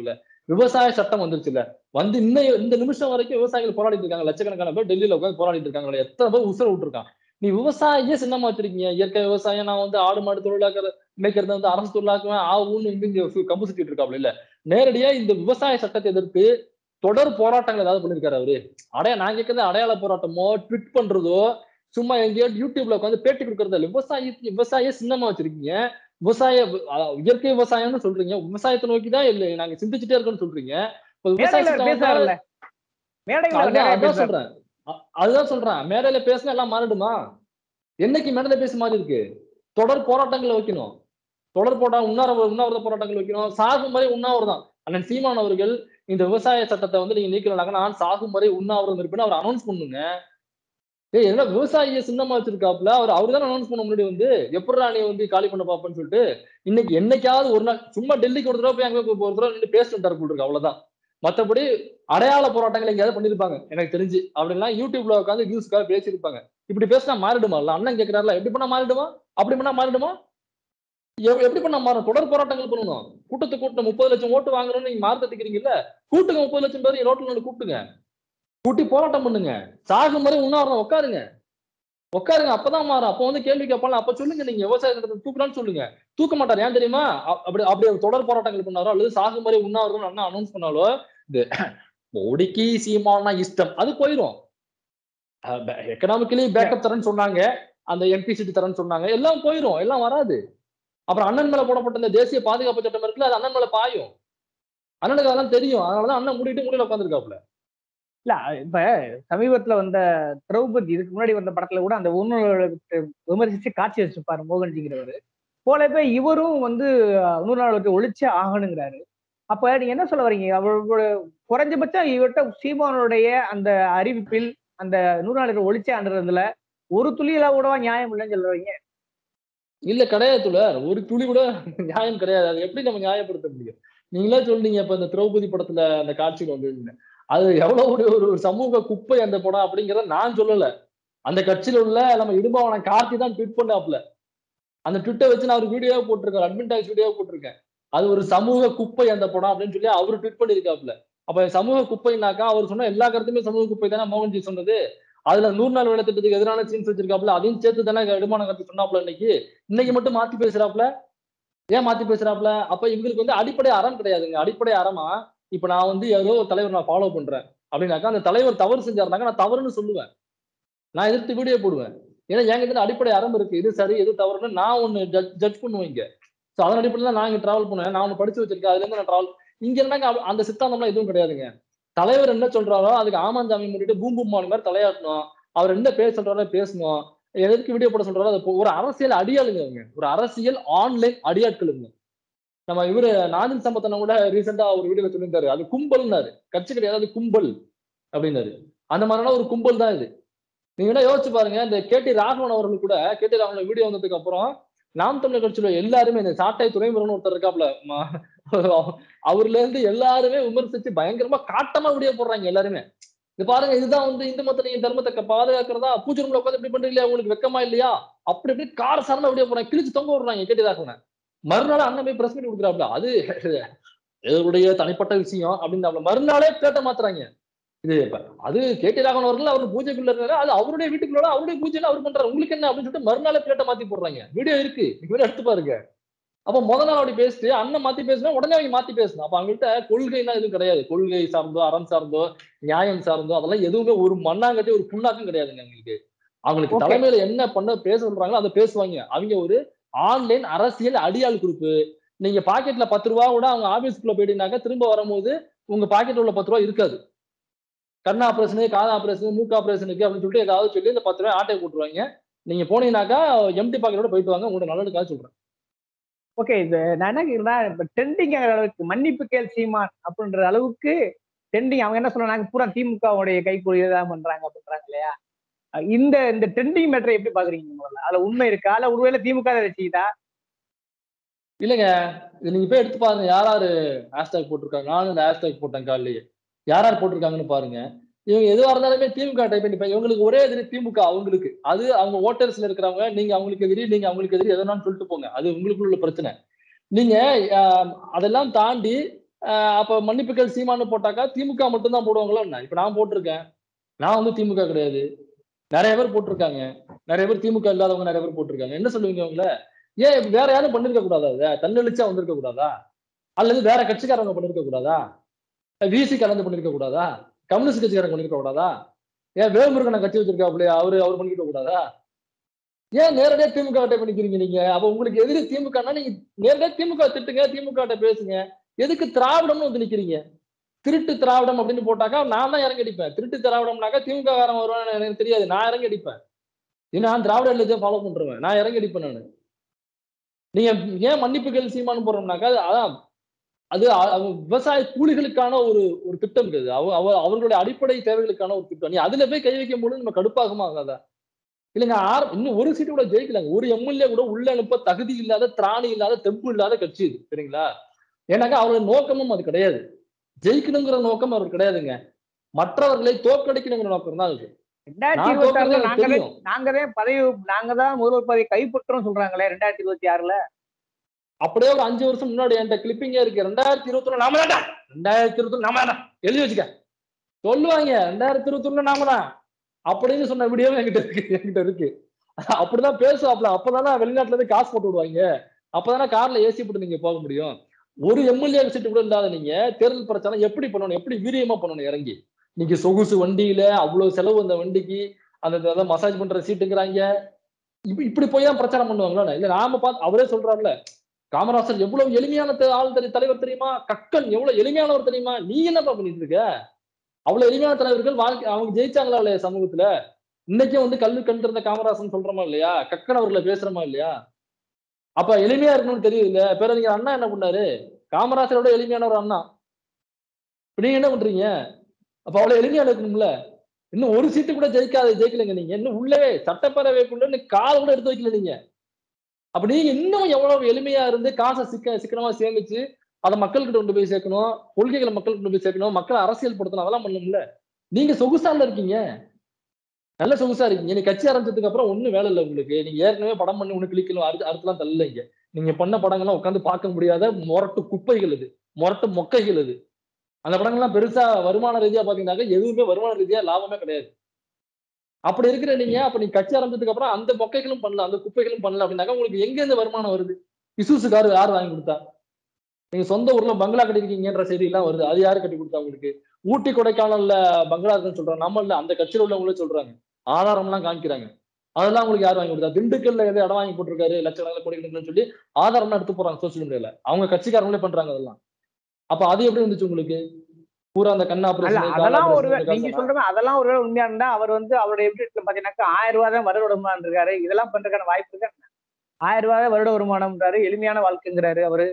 [SPEAKER 2] விவசாய சட்டம் வந்துருச்சுல்ல வந்து இன்னும் இந்த நிமிஷம் வரைக்கும் விவசாயிகள் போராடிட்டு இருக்காங்க லட்சக்கணக்கான பேர் டெல்லியில உட்காந்து போராடிட்டு இருக்காங்க எத்தனை பேர் உசுர விட்டுருக்கான் நீ விவசாயியே சின்னமா வச்சிருக்கீங்க இயற்கை விவசாயம் நான் வந்து ஆடு மாடு தொழிலாக்கிற மேய்க்கிறது வந்து அரசு தொழிலாக்குவேன் ஆகும்னு வந்து இங்க கம்பு சுத்திட்டு இருக்காப்ல இல்ல நேரடியா இந்த விவசாய சட்டத்தை எதிர்த்து தொடர் போராட்டங்கள் ஏதாவது பண்ணிருக்காரு அவரு அடைய நான் கேட்கறது அடையாள போராட்டமோ ட்விட் பண்றதோ சும்மா எங்கேயோ யூடியூப்ல உட்காந்து பேட்டி கொடுக்கறது இல்ல விவசாயி விவசாய சின்னமா வச்சிருக்கீங்க விவசாய அஹ், இயற்கை விவசாயம்னு சொல்றீங்க விவசாயத்தை நோக்கி தான் இல்ல நாங்க சிந்திச்சுட்டே இருக்கோம்னு சொல்றீங்க இப்ப விவசாய
[SPEAKER 1] மேடையில
[SPEAKER 2] சட்டம் வந்தா-
[SPEAKER 1] பேசுறாருல்ல மேடையில
[SPEAKER 2] அதுதான்
[SPEAKER 1] நிறைய
[SPEAKER 2] அதான்
[SPEAKER 1] பேசுறாரு.
[SPEAKER 2] சொல்றேன் அ- அதுதான் சொல்றேன் மேடையில பேசினா எல்லாம் மாறிடுமா என்னைக்கு மேடையில பேச மாதிரி இருக்கு தொடர் போராட்டங்களை வைக்கணும் தொடர் போராட்டம் உண்ணாவிர உண்ணாவிரத போராட்டங்கள் வைக்கணும் சாகும் வரை உண்ணாவிரதம் அண்ணன் சீமான் அவர்கள் இந்த விவசாய சட்டத்தை வந்து நீங்க நீக்கலாங்க நான் சாகும் வரை உண்ணாவிரதம் இருப்பேன்னு அவர் அனௌன்ஸ் பண்ணுங்க ஏய் என்ன விவசாயிய சின்னமா வச்சிருக்காப்புல அவர் அவர் தான் அனௌன்ஸ் பண்ண முன்னாடி வந்து எப்படா நீ வந்து காலி பண்ண பாப்பேன்னு சொல்லிட்டு இன்னைக்கு என்னைக்காவது ஒரு நாள் சும்மா டெல்லிக்கு ஒரு தடவை போய் அங்க போய் ஒரு தடவை நின்று பேசிட்டு வந்தாரு போல் இருக்கு அவ்வளவுதான் மத்தபடி அடையாள போராட்டங்கள் எங்கேயாவது பண்ணிருப்பாங்க எனக்கு தெரிஞ்சு அப்படிலாம் யூடியூப்ல உட்காந்து நியூஸ்க்காக பேசியிருப்பாங்க இப்படி பேசினா மாறிடுமா இல்ல அண்ணன் கேட்கிறாருல எப்படி பண்ணா மாறிடுமா அப்படி பண்ணா மாறிடுமா எப்- எப்படி பண்ணா மாறும் தொடர் போராட்டங்கள் பண்ணணும் கூட்டத்தை கூட்டம் முப்பது லட்சம் ஓட்டு வாங்குறோம்னு நீங்க மாறு தட்டிக்கிறீங்கல்ல கூட்டுங்க முப்பது லட்சம் பேர் ரோட்ல வந்து கூப்பிட்டுங்க கூட்டி போராட்டம் பண்ணுங்க சாகும் வரை உண்ணாவிரதம் உட்காருங்க உட்காருங்க அப்பதான் மாறும் அப்ப வந்து கேள்வி கேட்பாங்க அப்ப சொல்லுங்க நீங்க விவசாய சட்டத்தை தூக்கலாம்னு சொல்லுங்க தூக்க மாட்டார் ஏன் தெரியுமா அ- அப்படி அப்படி அவர் தொடர் போராட்டங்கள் பண்ணாரோ அல்லது சாகும் வரை உண்ணாவிரதம் அண்ணா அனௌன்ஸ் பண்ணாலோ இது மோடிக்கு சீமானா இஷ்டம் அது போயிடும் எக்கனாமிக்கலி பேக்கப் தரேன்னு சொன்னாங்க அந்த எம்பி சீட்டு தரேன்னு சொன்னாங்க எல்லாம் போயிடும் எல்லாம் வராது அப்புறம் அண்ணன் மேல போடப்பட்ட இந்த தேசிய பாதுகாப்பு சட்டம் இருக்குல்ல அது அண்ணன் மேல பாயும் அண்ணனுக்கு அதெல்லாம் தெரியும் அதனாலதான் அண்ணன் மூடிட்டு மூடியில உட்காந்துருக்காப்ல
[SPEAKER 1] இல்ல இப்ப சமீபத்துல வந்த திரௌபதி இதுக்கு முன்னாடி வந்த படத்துல கூட அந்த உணர்வு விமர்சிச்சு காட்சி வச்சிருப்பாரு மோகன்ஜிங்கிறவர் போலவே இவரும் வந்து நூறு நாள் வச்சு ஒழிச்சே ஆகணுங்கிறாரு அப்ப நீங்க என்ன சொல்ல வரீங்க அவரோட குறைஞ்சபட்சம் இவர்கிட்ட சீமானுடைய அந்த அறிவிப்பில் அந்த நூறு நாள் ஒழிச்சே ஆண்டுறதுல ஒரு துளியில கூடவா நியாயம் இல்லைன்னு சொல்றீங்க
[SPEAKER 2] இல்ல கிடையாது துளர் ஒரு துளி கூட நியாயம் கிடையாது அது எப்படி நம்ம நியாயப்படுத்த முடியும் நீங்களே சொல்றீங்க இப்ப இந்த திரௌபதி படத்துல அந்த காட்சிகள் வந்து அது எவ்வளவு ஒரு ஒரு ஒரு சமூக குப்பை அந்த படம் அப்படிங்கறத நான் சொல்லல அந்த கட்சியில உள்ள நம்ம இடும்பாவன கார்த்தி தான் ட்வீட் பண்ணாப்ல அந்த ட்விட்டை வச்சு நான் ஒரு வீடியோ போட்டிருக்கேன் அட்மின் டாக்ஸ் வீடியோ போட்டிருக்கேன் அது ஒரு சமூக குப்பை அந்த படம் அப்படின்னு சொல்லி அவரு ட்வீட் பண்ணியிருக்காப்ல அப்ப சமூக குப்பைனாக்கா அவர் சொன்ன எல்லா கருத்துமே சமூக குப்பை தானே மோகன்ஜி சொன்னது அதுல நூறு நாள் வேலை திட்டத்துக்கு எதிரான சீன்ஸ் வச்சிருக்காப்ல அதையும் சேர்த்து தானே இடுமான கருத்து சொன்னாப்ல இன்னைக்கு இன்னைக்கு மட்டும் மாத்தி பேசுறாப்ல ஏன் மாத்தி பேசுறாப்ல அப்ப இவங்களுக்கு வந்து அடிப்படை அறம் கிடையாதுங்க அடிப்படை அறமா இப்ப நான் வந்து ஏதோ ஒரு தலைவர் நான் ஃபாலோ பண்றேன் அப்படின்னாக்கா அந்த தலைவர் தவறு செஞ்சாருனாக்கா நான் தவறுன்னு சொல்லுவேன் நான் எதிர்த்து வீடியோ போடுவேன் ஏன்னா என்கிட்ட இந்த அடிப்படை அறம் இருக்கு இது சரி எது தவறுன்னு நான் ஒன்னு ஜட்ஜ் பண்ணுவேன் இங்க ஸோ அதன் அடிப்படையில் நான் இங்க டிராவல் பண்ணுவேன் நான் ஒன்று படிச்சு வச்சிருக்கேன் அதுல இருந்து நான் டிராவல் இங்க இருந்தாங்க அவ- அந்த சித்தாந்தம்லாம் எதுவும் கிடையாதுங்க தலைவர் என்ன சொல்றாரோ அதுக்கு ஆமாஞ்சாமி முன்னிட்டு பூம் பூம் மாதிரி தலையாட்டணும் அவர் என்ன பேச சொல்றாரோ பேசணும் எதற்கு வீடியோ போட சொல்றாரோ அது போ- ஒரு அரசியல் அடியாளுங்க அவங்க ஒரு அரசியல் ஆன்லைன் அடியாட்களுங்க நம்ம இவரு நாதின் சம்பத்தனம் கூட ரீசெண்டா ஒரு வீடியோல சொல்லியிருந்தாரு அது கும்பல்னாரு கட்சி கிடையாது அது கும்பல் அப்படின்னாரு அந்த மாதிரியான ஒரு கும்பல் தான் இது நீங்க என்ன யோசிச்சு பாருங்க இந்த கேடி ராகவன் அவர்கள் கூட கேடி ராகவன் வீடியோ வந்ததுக்கு அப்புறம் நாம் தமிழர் கட்சியில எல்லாருமே இந்த சாட்டை துறைமுருகன் ஒருத்தர் இருக்காப்ல ம- அவர்ல இருந்து எல்லாருமே விமர்சிச்சு பயங்கரமா காட்டமா வீடியோ போடுறாங்க எல்லாருமே இது பாருங்க இதுதான் வந்து இந்து மத்த நீங்க தர்மத்தை க- பாதுகாக்கிறதா பூஜை ரூம்ல உட்காந்து இப்படி பண்றீங்களா உங்களுக்கு வெக்கமா இல்லையா அப்படி இப்படி கார சார்ந்த வீடியோ போடுறாங்க கிழிச்சு தொங்க விடுறாங்க கேட்டி ராகவனை மறுநாள் அண்ணன் போய் பிரஸ் மீட் கொடுக்குறாப்ல அது எதனுடைய தனிப்பட்ட விஷயம் அப்படின்னு மறுநாளே பேட்டை மாத்துறாங்க இது இப்ப அது கேட்டி ராகவன் அவர்கள் அவர் பூஜைக்குள்ள இருக்காரு அது அவருடைய வீட்டுக்குள்ள அவருடைய பூஜையில அவர் பண்றாரு உங்களுக்கு என்ன அப்படின்னு சொல்லிட்டு மறுநாளே பிளேட்டை மாத்தி போடுறாங்க வீடியோ இருக்கு நீங்க வேணா எடுத்து பாருங்க அப்ப முத நாள் அப்படி பேசிட்டு அண்ணன் மாத்தி பேசினா உடனே அவங்க மாத்தி பேசணும் அப்ப அவங்கள்ட்ட கொள்கைலாம் எதுவும் கிடையாது கொள்கை சார்ந்தோ அறம் சார்ந்தோ நியாயம் சார்ந்தோ அதெல்லாம் எதுவுமே ஒரு மண்ணாங்கட்டி ஒரு புண்ணாக்கும் கிடையாதுங்க அவங்களுக்கு அவங்களுக்கு
[SPEAKER 1] Okay.
[SPEAKER 2] தலைமையில என்ன பண்ண பேச சொல்றாங்களோ அதை பேசுவாங்க அவங்க ஒரு ஆன்லைன் அரசியல் அடியாள் குரூப் நீங்க பாக்கெட்ல பத்து ரூபா கூட அவங்க ஆபீஸ்க்குள்ள போயிட்டீங்கன்னாக்கா திரும்ப வரும்போது உங்க பாக்கெட்ல உள்ள பத்து ரூபா இருக்காது கண் ஆபரேஷனு காது ஆபரேஷன் மூக்கு ஆபரேஷனுக்கு அப்படின்னு சொல்லிட்டு ஏதாவது சொல்லி இந்த பத்து ரூபாய் ஆட்டை போட்டுருவாங்க நீங்க போனீங்கன்னாக்கா எம்டி பாக்கெட்டோட போயிட்டு வாங்க உங்களோட நல்லதுக்காக சொல்றேன்
[SPEAKER 1] ஓகே இது நான் என்ன கேக்குறேன்னா இப்ப ட்ரெண்டிங் ஆகிற அளவுக்கு மன்னிப்பு கேள் சீமான் அப்படின்ற அளவுக்கு ட்ரெண்டிங் அவங்க என்ன சொல்றாங்க பூரா திமுகவுடைய கைக்கூலியதான் பண்றாங்க அப்படின்றாங்க இல்லையா அஹ் இந்த இந்த ட்ரெண்டிங் மேட்டரை எப்படி பாக்குறீங்க முதல்ல அதுல உண்மை இருக்கா இல்ல ஒருவேளை திமுக தான் வச்சுக்கிட்டா
[SPEAKER 2] இல்லைங்க இது நீங்க போய் எடுத்து பாருங்க யார் யாரு ஹேஷ்டேக் போட்டிருக்காங்க நானும் இந்த ஹேஷ்டேக் போட்டேன் காலையிலேயே யார் யார் போட்டிருக்காங்கன்னு பாருங்க இவங்க எதுவா இருந்தாலுமே திமுக டைப் பண்ணிப்பாங்க இவங்களுக்கு ஒரே எதிரி திமுக அவங்களுக்கு அது அவங்க ஓட்டர்ஸ்ல இருக்கிறவங்க நீங்க அவங்களுக்கு எதிரி நீங்க அவங்களுக்கு எதிரி எதனாலும் சொல்லிட்டு போங்க அது உங்களுக்குள்ள உள்ள பிரச்சனை நீங்க ஆஹ், அதெல்லாம் தாண்டி ஆஹ் அப்ப மன்னிப்புகள் சீமானு போட்டாக்கா திமுக மட்டும்தான் போடுவாங்களோ என்ன இப்ப நான் போட்டிருக்கேன் நான் வந்து திமுக கிடையாது நிறைய பேர் போட்டிருக்காங்க நிறைய பேர் திமுக இல்லாதவங்க நிறைய பேர் போட்டிருக்காங்க என்ன சொல்லுவீங்க அவங்கள ஏன் வேற யாரும் பண்ணிருக்க கூடாதா அதை தன்னெழுச்சா வந்திருக்க கூடாதா அல்லது வேற கட்சிக்காரங்க பண்ணிருக்க கூடாதா விசி கலந்து பண்ணிருக்க கூடாதா கம்யூனிஸ்ட் கட்சிக்காரங்க பண்ணிருக்க கூடாதா ஏன் வேல்முருகனை கட்சி வச்சிருக்காப்லையா அவரு அவர் பண்ணிருக்க கூடாதா ஏன் நேரடியா திமுக கிட்ட பண்ணிக்கிறீங்க நீங்க அப்ப உங்களுக்கு எதிரி திமுகனா நீங்க நேரடியா திமுக திட்டுங்க திமுக கிட்ட பேசுங்க எதுக்கு திராவிடம்னு வந்து நிக்கிறீங்க திருட்டு திராவிடம் அப்படின்னு போட்டாக்கா நான் தான் இறங்கி அடிப்பேன் திருட்டு திராவிடம்னாக்கா திமுக காரன் வருவான்னு எனக்கு தெரியாது நான் இறங்கி அடிப்பேன் ஏன்னா நான் திராவிட இல்லத்தை ஃபாலோ பண்றேன் நான் இறங்கி அடிப்பேன் நான் நீங்க ஏன் மன்னிப்புகள் சீமானு போடுறோம்னாக்கா அது அதான் அது அ- அவங்க விவசாய கூலிகளுக்கான ஒரு ஒரு திட்டம் இருக்குது அவ அவ- அவர்களுடைய அடிப்படை தேவைகளுக்கான ஒரு திட்டம் நீ அதுல போய் கை வைக்கும் போது நம்ம கடுப்பாகுமா ஆகாதா இல்லைங்க ஆறு இன்னும் ஒரு சீட்டு கூட ஜெயிக்கலாங்க ஒரு எம்எல்ஏ கூட உள்ள அனுப்ப தகுதி இல்லாத திராணி இல்லாத தெம்பு இல்லாத கட்சி இது சரிங்களா ஏன்னாக்கா அவருடைய நோக்கமும் அது கிடையாது ஜெயிக்கணுங்கிற நோக்கம் அவர் கிடையாதுங்க மற்றவர்களை தோற்கடிக்கணுங்கிற நோக்கம் தான் அது
[SPEAKER 1] ரெண்டாயிரத்தி
[SPEAKER 2] நான்
[SPEAKER 1] இருபத்தி ஆறுல
[SPEAKER 2] தோற்கறது
[SPEAKER 1] நாங்க
[SPEAKER 2] தெரியும்
[SPEAKER 1] நாங்க தான் பதவி நாங்க தான் முதல்வர் பதவி கைப்பற்றோம் சொல்றாங்களே ரெண்டாயிரத்தி இருபத்தி ஆறுல
[SPEAKER 2] அப்படியே ஒரு அஞ்சு வருஷம் முன்னாடி என்கிட்ட கிளிப்பிங்கே இருக்கு ரெண்டாயிரத்தி இருபத்தி ஒண்ணு நாம தான்டா ரெண்டாயிரத்தி இருபத்தி ஒண்ணு நாம தான்டா எழுதி வச்சுக்க சொல்லுவாங்க ரெண்டாயிரத்தி இருபத்தி ஒண்ணு நாம தான் அப்படின்னு சொன்ன வீடியோவும் என்கிட்ட இருக்கு என்கிட்ட இருக்கு அப்படிதான் பேசுவாப்ல அப்பதானே வெளிநாட்டுல இருந்து காசு போட்டு விடுவாங்க அப்பதானே கார்ல ஏசி போட்டு நீங்க போக முடியும் ஒரு எம்எல்ஏ சீட்டு கூட இல்லாத நீங்க தேர்தல் பிரச்சாரம் எப்படி பண்ணணும் எப்படி வீரியமா பண்ணணும் இறங்கி நீங்க சொகுசு வண்டியில அவ்வளவு செலவு அந்த வண்டிக்கு அந்த மசாஜ் பண்ற சீட்டுங்கிறாங்க இப்ப இப்படி போய் தான் பிரச்சாரம் பண்ணுவாங்களா இல்ல நாம பார்த்து அவரே சொல்றாருல காமராசர் எவ்வளவு எளிமையான த- ஆள் தெரி தலைவர் தெரியுமா கக்கன் எவ்வளவு எளிமையானவர் தெரியுமா நீ என்னப்பா பண்ணிட்டு இருக்க அவ்வளவு எளிமையான தலைவர்கள் வாழ்க்கை அவங்க ஜெயிச்சாங்களா இல்லையா சமூகத்துல இன்னைக்கும் வந்து கல்லு கண் திறந்த காமராசன் சொல்றோமா இல்லையா கக்கன் அவர்களை பேசுறோமா இல்லையா அப்ப எளிமையா இருக்கணும்னு தெரியுது இல்ல பேரறிஞர் அண்ணா என்ன பண்ணாரு காமராசரோட எளிமையான ஒரு அண்ணா இப்ப நீங்க என்ன பண்றீங்க அப்ப அவ்வளவு எளிமையா இருக்கணும்ல இன்னும் ஒரு சீட்டு கூட ஜெயிக்காத ஜெயிக்கலைங்க நீங்க இன்னும் உள்ளவே சட்டப்பேரவைக்குள்ள இன்னும் கால் கூட எடுத்து வைக்கல நீங்க அப்ப நீங்க இன்னும் எவ்வளவு எளிமையா இருந்து காசை சிக்க சிக்கனமா சேமிச்சு அதை மக்கள்கிட்ட கொண்டு போய் சேர்க்கணும் கொள்கைகளை மக்களுக்கு கொண்டு போய் சேர்க்கணும் மக்களை அரசியல் படுத்தணும் அதெல்லாம் பண்ணணும்ல நீங்க சொகுசால இருக்கீங்க நல்ல சொகுசா இருக்கீங்க நீ கட்சி ஆரம்பிச்சதுக்கு அப்புறம் ஒண்ணும் வேலை இல்லை உங்களுக்கு நீங்க ஏற்கனவே படம் பண்ணி ஒண்ணு கிளிக்கணும் அடுத்து அடுத்துலாம் தள்ளலைங்க நீங்க பண்ண படங்கள்லாம் உட்காந்து பார்க்க முடியாத முரட்டு குப்பைகள் இது முரட்டு மொக்கைகள் இது அந்த படங்கள்லாம் பெருசா வருமான ரீதியா பாத்தீங்கன்னாக்க எதுவுமே வருமான ரீதியா லாபமே கிடையாது அப்படி இருக்கிற நீங்க அப்ப நீ கட்சி ஆரம்பிச்சதுக்கு அப்புறம் அந்த மொக்கைகளும் பண்ணல அந்த குப்பைகளும் பண்ணல அப்படின்னாக்கா உங்களுக்கு எங்க இருந்து வருமானம் வருது இசூசு காரு யார் வாங்கி கொடுத்தா நீங்க சொந்த ஊர்ல பங்களா கட்டிருக்கீங்கன்ற செய்தி எல்லாம் வருது அது யாரு கட்டி கொடுத்தா உங்களுக்கு ஊட்டி கொடைக்கானல்ல பங்களா இருக்குன்னு சொல்றாங்க நம்ம இல்ல அந்த கட்சியில உள்ளவங்களே சொல்றாங்க ஆதாரம் எல்லாம் காமிக்கிறாங்க அதெல்லாம் உங்களுக்கு யார் வாங்கி கொடுத்தா திண்டுக்கல்ல எதை இடம் வாங்கி போட்டிருக்காரு லட்சக்கணக்கில் கோடிக்கணக்கில் சொல்லி ஆதாரம்லாம் எடுத்து போறாங்க சோசியல் மீடியால அவங்க கட்சிக்காரங்களே பண்றாங்க அதெல்லாம் அப்ப அது எப்படி இருந்துச்சு உங்களுக்கு பூரா அந்த கண்
[SPEAKER 1] அல்ல
[SPEAKER 2] ஆபரேஷன்
[SPEAKER 1] அதெல்லாம் ஒரு நீங்க சொல்ற மாதிரி அதெல்லாம் ஒரு வேளை உண்மையா இருந்தா அவர் வந்து அவருடைய எப்படி பாத்தீங்கன்னாக்கா ஆயிரம் ரூபாய் தான் வருட வருமானம் இருக்காரு இதெல்லாம் பண்றதுக்கான வாய்ப்பு இருக்கா என்ன? ஆயிரம் ரூபாய் தான் வருட வருமானம்ன்றாரு எளிமையான வாழ்க்கைங்கிறாரு அவரு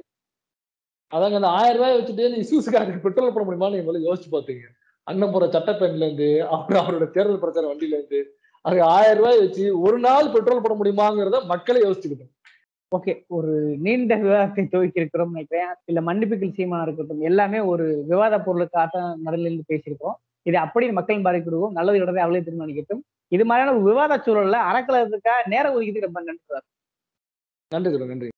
[SPEAKER 2] அதாங்க அந்த ஆயிரம் ரூபாய் வச்சுட்டு இந்த இசூஸ்காரருக்கு பெட்ரோல் போட முடியுமான்னு நீங்க முதல்ல யோசிச்சு பாத்தீங்க அண்ணன் போற சட்டப்பெண்ல இருந்து அவர் அவரோட தேர்தல் பிரச்சார வண்டியில இருந்து அது ஆயிரம் ரூபாய் வச்சு ஒரு நாள் பெட்ரோல் போட முடியுமாங்கிறத மக்களே யோசிச்சுக்கிட்டோம்
[SPEAKER 1] ஓகே ஒரு நீண்ட விவாதத்தை துவக்கி இருக்கிறோம் நினைக்கிறேன் இல்ல மன்னிப்புகள் சீமானா இருக்கட்டும் எல்லாமே ஒரு விவாத பொருளுக்காக நடுநிலிருந்து பேசியிருக்கோம் இதை அப்படி மக்கள் பாதிக்கிடுவோம் நல்லது இடத்தை அவளே தீர்மானிக்கட்டும் இது மாதிரியான ஒரு விவாத சூழல்ல அறக்கலத்துக்காக நேரம் ஒதுக்கிட்டு ரொம்ப நன்றி
[SPEAKER 2] நன்றி நன்றி